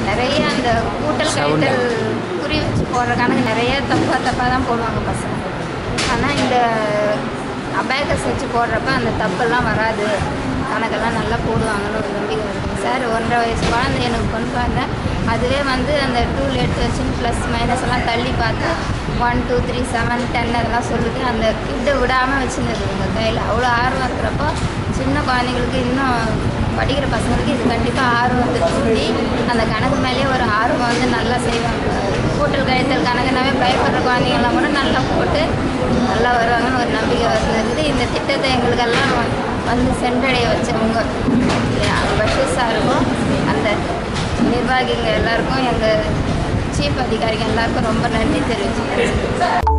நிறைய அந்த கூட்டல் Sound. கழித்தல் குறி வச்சு போடுற கணக்கு நிறைய தப்பாக தப்பாக தான் போடுவாங்க பசங்க ஆனால் இந்த அபேக்கஸ் வச்சு போடுறப்ப அந்த தப்பெல்லாம் வராது கணக்கெல்லாம் நல்லா போடுவாங்கன்னு ஒரு நம்பிக்கை இருக்குது சார் ஒன்றரை வயசு குழந்தை எனக்கு கொண்டு குழந்தை அதுவே வந்து அந்த டூ லேட் வச்சு ப்ளஸ் மைனஸ் எல்லாம் தள்ளி பார்த்து one two three seven ten அதெல்லாம் சொல்லுது அந்த கிட்ட விடாமல் வச்சுருந்தது உங்கள் கையில் அவ்வளோ ஆர்வம் இருக்கிறப்போ சின்ன குழந்தைங்களுக்கு இன்னும் படிக்கிற பசங்களுக்கு இது கண்டிப்பாக ஆர்வம் வந்து தூண்டி அந்த கணக்கு மேலேயே ஒரு ஆர்வம் வந்து நல்லா செய்வாங்க கூட்டல் கழித்தல் கணக்குனாவே பயப்படுற குழந்தைங்கள்லாம் கூட நல்லா போட்டு நல்லா வருவாங்கன்னு ஒரு நம்பிக்கை வந்துருக்குது இந்த திட்டத்தை எங்களுக்கெல்லாம் வந்து சென்றடைய வச்சவங்க இல்லையா பஷீர் சாருக்கும் அந்த நிர்வாகிகள் எல்லாருக்கும் எங்கள் சீஃப் அதிகாரிகள் எல்லாருக்கும் ரொம்ப நன்றி தெரிவிச்சுக்கிறேன்